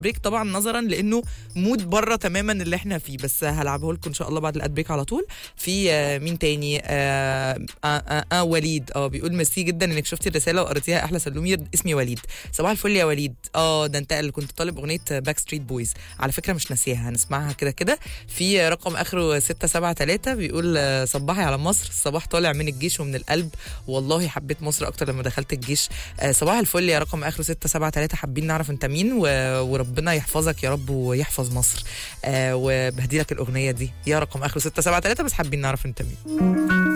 بريك طبعا نظرا لانه مود بره تماما اللي احنا فيه بس هلعبه لكم ان شاء الله بعد الاد بريك على طول في آه، مين تاني آه آه, آه, آه وليد اه بيقول ميرسي جدا انك شفتي الرساله وقريتيها احلى سلومي اسمي وليد صباح الفل يا وليد اه ده انت اللي كنت طالب اغنيه باك ستريت بويز على فكره مش ناسيها هنسمعها كده كده في رقم اخره 673 بيقول آه، صباحي على مصر الصباح طالع من الجيش ومن القلب والله حبيت مصر اكتر لما دخلت الجيش آه، صباح الفل يا رقم اخره 673 حابين نعرف انت مين و... وربنا يحفظك يا رب ويحفظ مصر آه وبهدي لك الاغنيه دي يا رقم اخره 673 بس حابين نعرف انت مين